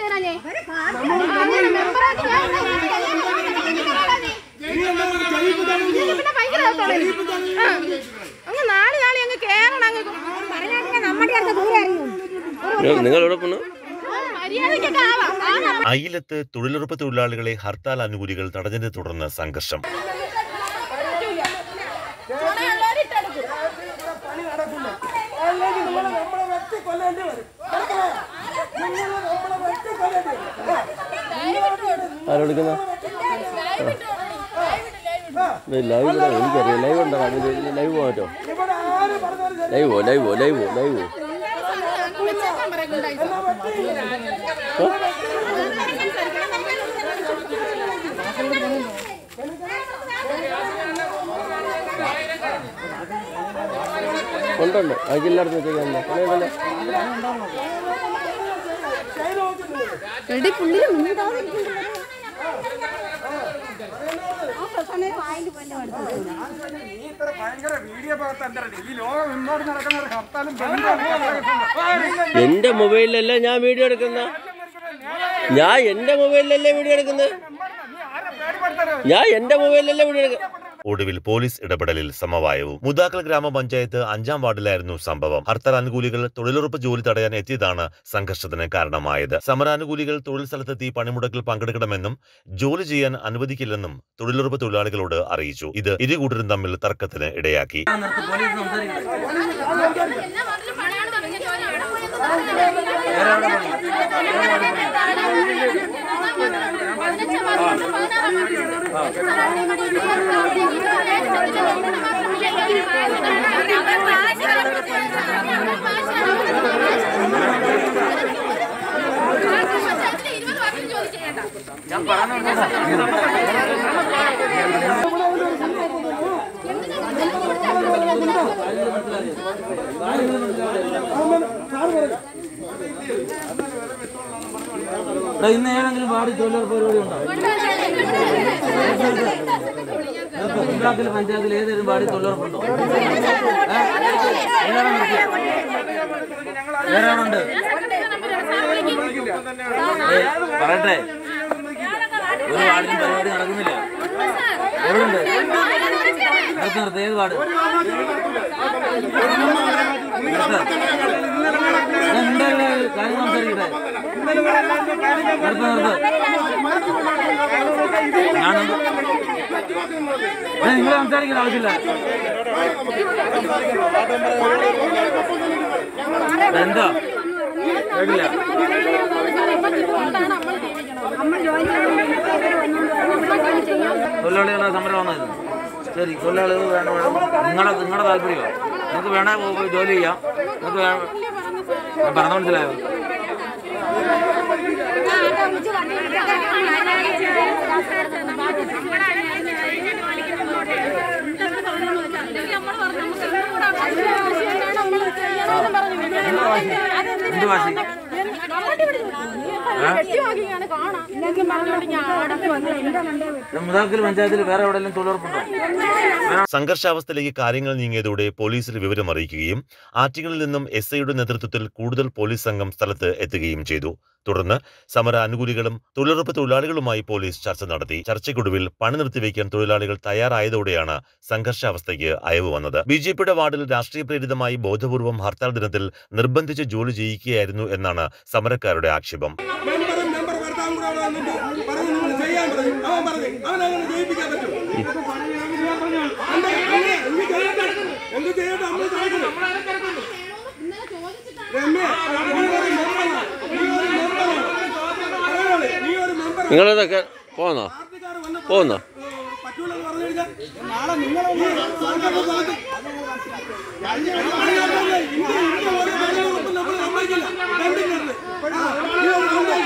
തരാം ഞാൻ അങ്ങനെ മെമ്പറായിട്ട് ഞാൻ പിന്നെ ഭയങ്കര രസമാണ്. ആ. അങ്ങ് നാല് നാളെ അങ്ങ് കേറണം അങ്ങ് നമ്മുടെ അടുത്ത് ദൂരെ അറിയും നിങ്ങൾ എവിടെ പോണു മര്യാദയ്ക്കൊക്കെ ആവാം ആവാം അയിലത്ത് തൊഴിലുറപ്പ് തൊഴിലാളികളെ ഹർത്താൽ അനുകൂലികൾ തടഞ്ഞതിനെ തുടർന്ന് സംഘർഷം അല്ലെങ്കിൽ നിങ്ങൾ നമ്മളെ വെട്ടി കൊല്ലേണ്ടി വരും മനസ്സിലായോ? നിങ്ങൾ നമ്മളെ വെട്ടി കൊല്ലേണ്ടി വരും ആ. ആരെടുക്കുന്ന ലൈവ് എനിക്കറിയാം ലൈവ് ഉണ്ടോ ലൈവ് പോകാറ്റോ ഇവിടെ ആര് പറഞ്ഞാലും ശരി ലൈവോ ലൈവോ ലൈവോ ലൈവോ ഉണ്ടുണ്ട് അതിൽ എല്ലായിടത്തും വെച്ചേക്കാൻ എടി പുള്ളിന് നീ ഇത്ര ഭയങ്കര വീഡിയോ പകർത്തല്ലേ ഈ ലോകം മുന്നോട്ട് നടക്കുന്ന ഒരു ഹർത്താലും ബന്ധവും എന്റെ മൊബൈലിലല്ല ഞാൻ വീഡിയോ എടുക്കുന്ന ഞാൻ എന്റെ മൊബൈലിലല്ലേ വീഡിയോ എടുക്കുന്നത് ഞാൻ എന്റെ മൊബൈലിലല്ലേ വീഡിയോ എടുക്കുന്നത് ഒടുവിൽ പോലീസ് ഇടപെടലിൽ സമവായവും മുതാക്കൽ ഗ്രാമപഞ്ചായത്ത് അഞ്ചാം വാർഡിലായിരുന്നു സംഭവം ഹർത്താൽ അനുകൂലികൾ തൊഴിലുറപ്പ് ജോലി തടയാൻ എത്തിയതാണ് സംഘർഷത്തിന് കാരണമായത് സമരാനുകൂലികൾ തൊഴിൽ സ്ഥലത്തെത്തി പണിമുടക്കിൽ പങ്കെടുക്കണമെന്നും ജോലി ചെയ്യാൻ അനുവദിക്കില്ലെന്നും തൊഴിലുറപ്പ് തൊഴിലാളികളോട് അറിയിച്ചു ഇത് ഇരു കൂട്ടരും തമ്മിൽ തർക്കത്തിന് ഇടയാക്കി എടാ, ഇന്ന് ഏതെങ്കിലും വാർഡ് തൊഴിലുറപ്പ് പരിപാടി ഉണ്ടോ കുമ്പളാക്കൽ പഞ്ചായത്തിൽ ഏതെങ്കിലും വാർഡിൽ തൊഴിലുറപ്പുണ്ടോ ഏതാണുണ്ട് പറയട്ടെ ഒരു വാർഡിലും പരിപാടി നടക്കുന്നില്ല എവിടുണ്ട് നിർത്ത് നിർത്ത് ഏത് വാർഡ് നിർത്ത്. ഞാൻ ഉണ്ടല്ലേ കാര്യം സംസാരിക്കട്ടെ നിർത്ത് നിർത്ത് ഞാനുണ്ട് നിങ്ങൾ സംസാരിക്കേണ്ട ആവശ്യമില്ല എന്താ കേട്ടില്ല തൊഴിലാളികളുടെ സമരം വന്നത് ശരി തൊഴിലാളികൾ വേണ്ട വേണം നിങ്ങളുടെ നിങ്ങളുടെ താല്പര്യമോ നിങ്ങൾക്ക് വേണേ പോയി ജോലി ചെയ്യാം നിങ്ങൾക്ക് വേ- ഞാൻ പറഞ്ഞ മനസ്സിലായോ എന്ത് വാശി മുതാക്കൽ പഞ്ചായത്തിൽ വേറെ എവിടെയെങ്കിലും തൊഴിലുറപ്പുണ്ടോ സംഘർഷാവസ്ഥയിലേക്ക് കാര്യങ്ങൾ നീങ്ങിയതോടെ പോലീസിൽ വിവരം അറിയിക്കുകയും ആറ്റിങ്ങളിൽ നിന്നും എസ് ഐയുടെ നേതൃത്വത്തിൽ കൂടുതൽ പോലീസ് സംഘം സ്ഥലത്ത് എത്തുകയും ചെയ്തു തുടർന്ന് സമര അനുകൂലികളും തൊഴിലുറപ്പ് തൊഴിലാളികളുമായി പോലീസ് ചർച്ച നടത്തി ചർച്ചയ്ക്കൊടുവിൽ പണി നിർത്തിവെക്കാൻ തൊഴിലാളികൾ തയ്യാറായതോടെയാണ് സംഘർഷാവസ്ഥയ്ക്ക് അയവ് വന്നത് ബി ജെ പിയുടെ വാർഡിൽ രാഷ്ട്രീയ പ്രേരിതമായി ബോധപൂർവം ഹർത്താൽ ദിനത്തിൽ നിർബന്ധിച്ച് ജോലി ചെയ്യിക്കുകയായിരുന്നു എന്നാണ് സമരക്കാരുടെ ആക്ഷേപം മെമ്പറും മെമ്പർ ഭർത്താവും കൂടെ അവിടെ വന്നിട്ട് പറഞ്ഞു നിങ്ങൾ ചെയ്യാൻ പറഞ്ഞു അവൻ പറഞ്ഞു അവൻ അങ്ങനെ ജയിപ്പിക്കാൻ പറ്റും എന്ത് അങ്ങനെ എന്ത് ചെയ്യട്ടെ എന്ത് ചെയ്യട്ടെ നമ്മൾ ചോദിക്കുന്നു രമ്യ നീ ഒരു മെമ്പറാണ് നീ ഒരു മെമ്പറാണ് പറയാനുള്ളത്, നീ ഒരു മെമ്പറാണ് നിങ്ങളിതൊക്കെ പോന്നോ പാർട്ടിക്കാർ വന്ന് പോന്നോ പറ്റൂലെന്ന് പറഞ്ഞു കഴിഞ്ഞാൽ നാളെ നിങ്ങൾ സർക്കാരിന്റെ ഭാഗത്ത് അറിയാമല്ലോ, ഇന്ത്യ ഇന്ത്യ ഒരു കാര്യങ്ങളും നമ്മൾ സമ്മതിക്കില്ല കണ്ടിട്ടുണ്ട് ആ, നീ ഒരു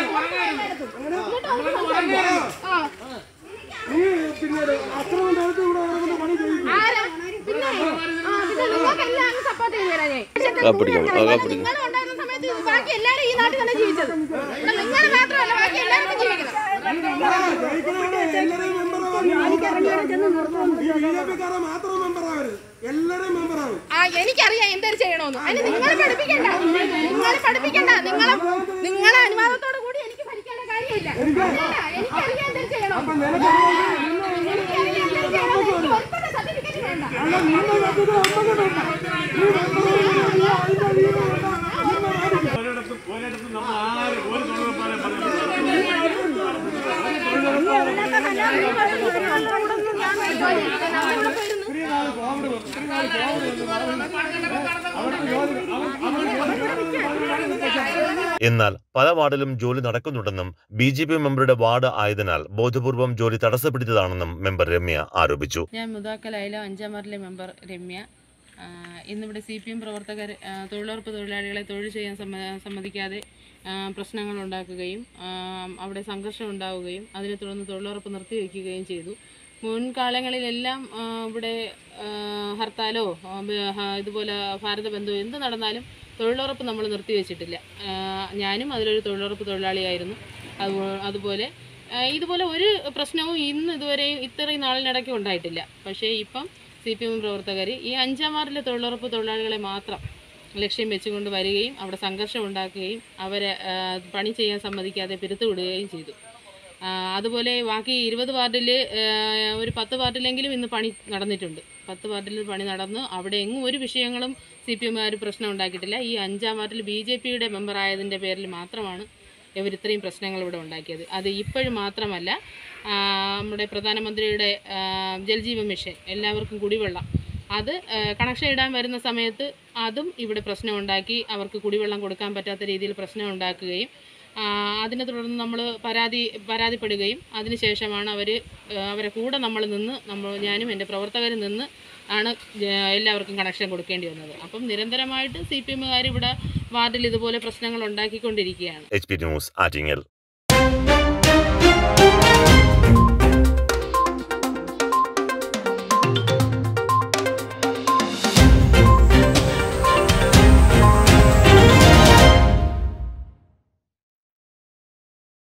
സമ്മതിക്കില്ല. നീ പിന്നീട് അക്രമം നടത്തി ഇവിടെ നടക്കുന്ന പണി ചെയ്യും ആരാ? പിന്നെ ആ, പിന്നെ നിങ്ങൾക്കെല്ലാം അങ്ങ് support ചെയ്തു തരാം ഞാൻ. പക്ഷേ കാപ്പിടിക്കാം, ആ, കാപ്പിടിക്കാം. നിങ്ങൾ ഉണ്ടായിരുന്ന സമയത്ത് ബാക്കി എല്ലാവരും ഈ നാട്ടിൽ തന്നെ ജീവിച്ചത് ഇവിടെ നിങ്ങൾ മാത്രമല്ല ബാക്കി എല്ലാവർക്കും ജീവിക്കണം എല്ലാവരും മെമ്പറാവും ഈ ബി ജെ പിക്കാരെ മാത്രം മെമ്പറാവരുത് എല്ലാവരും മെമ്പറാവും ആ എനിക്കറിയാം എന്തൊരു ചെയ്യണമെന്ന് അതിന് നിങ്ങൾ പഠിപ്പിക്കണ്ട നിങ്ങൾ പഠിപ്പിക്കണ്ട നിങ്ങളെ നിങ്ങളെ അനുവാദത്തോടു കൂടി എനിക്ക് ഇല്ലേ? എനിക്കറിയാം എന്ത് ചെയ്യണം അപ്പൊ നിനക്കറിയാം നിന്നെ എനിക്കറിയാം എന്ത് ചെയ്യണം എനിക്ക് ഉറപ്പുള്ള സർട്ടിഫിക്കറ്റ് വേണ്ട അല്ല നിന്നെ കത്തിട്ട് അമ്മക്ക് വേണ്ട നീ വെറുതെ അതിന്റെ വീട് വേണ്ട നിന്നെ കാണിക്കും ഇത്രയും നാൾ കോവിഡ് വന്നു. ഇത്രയും നാൾ കോവിഡ് എന്ന് പറയുന്നത് അവർക്ക് ജോലി അവർ അവർ ജോലി എന്നാൽ പല വാർഡിലും ജോലി നടക്കുന്നുണ്ടെന്നും ബി ജെ പി മെമ്പറുടെ വാർഡ് ആയതിനാൽ ബോധപൂർവം ജോലി തടസ്സപ്പെടുത്തിയതാണെന്നും മെമ്പർ രമ്യ ആരോപിച്ചു ഞാൻ മുതാക്കലായാലും അഞ്ചാം വാർഡിലെ മെമ്പർ രമ്യ ആ, ഇന്നിവിടെ സി പി എം പ്രവർത്തകർ ആ, തൊഴിലുറപ്പ് തൊഴിലാളികളെ തൊഴിൽ ചെയ്യാൻ സമ്മ സമ്മതിക്കാതെ ആ, പ്രശ്നങ്ങൾ ഉണ്ടാക്കുകയും ആ, അവിടെ സംഘർഷം ഉണ്ടാവുകയും അതിനെ തുടർന്ന് തൊഴിലുറപ്പ് നിർത്തിവെക്കുകയും ചെയ്തു മുൻകാലങ്ങളിലെല്ലാം ആ, ഇവിടെ ആ, ഹർത്താലോ ആ, ബ- ഹ- ഇതുപോലെ ഭാരത ബന്ധോ എന്ത് നടന്നാലും തൊഴിലുറപ്പ് നമ്മൾ നിർത്തിവെച്ചിട്ടില്ല ആ, ഞാനും അതിലൊരു തൊഴിലുറപ്പ് തൊഴിലാളിയായിരുന്നു അതുപോ- അതുപോലെ ആ, ഇതുപോലെ ഒരു പ്രശ്നവും ഇന്ന് ഇതുവരെയും ഇത്രയും നാളിനിടയ്ക്ക് ഉണ്ടായിട്ടില്ല പക്ഷേ ഇപ്പം സി പി എം പ്രവർത്തകർ ഈ അഞ്ചാം വാർഡിലെ തൊഴിലുറപ്പ് തൊഴിലാളികളെ മാത്രം ലക്ഷ്യം വെച്ചുകൊണ്ട് വരികയും അവിടെ സംഘർഷം ഉണ്ടാക്കുകയും അവരെ ആ, പണി ചെയ്യാൻ സമ്മതിക്കാതെ പിരുത്തുവിടുകയും ചെയ്തു ആ, അതുപോലെ ബാക്കി ഇരുപത് വാർഡിൽ ഒരു പത്ത് വാർഡിലെങ്കിലും ഇന്ന് പണി നടന്നിട്ടുണ്ട് പത്ത് വാർഡിൽ പണി നടന്നു അവിടെ എങ്ങും ഒരു വിഷയങ്ങളും സി പി എമ്മുകാർ പ്രശ്നം ഉണ്ടാക്കിയിട്ടില്ല ഈ അഞ്ചാം വാർഡിൽ ബി ജെ പിയുടെ മെമ്പറായതിൻ്റെ പേരിൽ മാത്രമാണ് ഇവർ ഇത്രയും പ്രശ്നങ്ങൾ ഇവിടെ ഉണ്ടാക്കിയത് അത് ഇപ്പോഴും മാത്രമല്ല ആ, നമ്മുടെ പ്രധാനമന്ത്രിയുടെ ആ, ജൽജീവൻ മിഷൻ എല്ലാവർക്കും കുടിവെള്ളം അത് ആ, കണക്ഷൻ ഇടാൻ വരുന്ന സമയത്ത് അതും ഇവിടെ പ്രശ്നമുണ്ടാക്കി അവർക്ക് കുടിവെള്ളം കൊടുക്കാൻ പറ്റാത്ത രീതിയിൽ പ്രശ്നം ഉണ്ടാക്കുകയും ആ, അതിനെ തുടർന്ന് നമ്മൾ പരാതി പരാതിപ്പെടുകയും അതിനുശേഷമാണ് അവർ അവരെ കൂടെ നമ്മൾ നിന്ന് നമ്മൾ ഞാനും എൻ്റെ പ്രവർത്തകരും നിന്ന് ആണ് ജ- എല്ലാവർക്കും കണക്ഷൻ കൊടുക്കേണ്ടി വന്നത് അപ്പം നിരന്തരമായിട്ട് സി പി എമ്മുകാർ ഇവിടെ വാർഡിൽ ഇതുപോലെ പ്രശ്നങ്ങൾ ഉണ്ടാക്കിക്കൊണ്ടിരിക്കുകയാണ് എച്ച് പി ന്യൂസ് ആറ്റിങ്ങൽ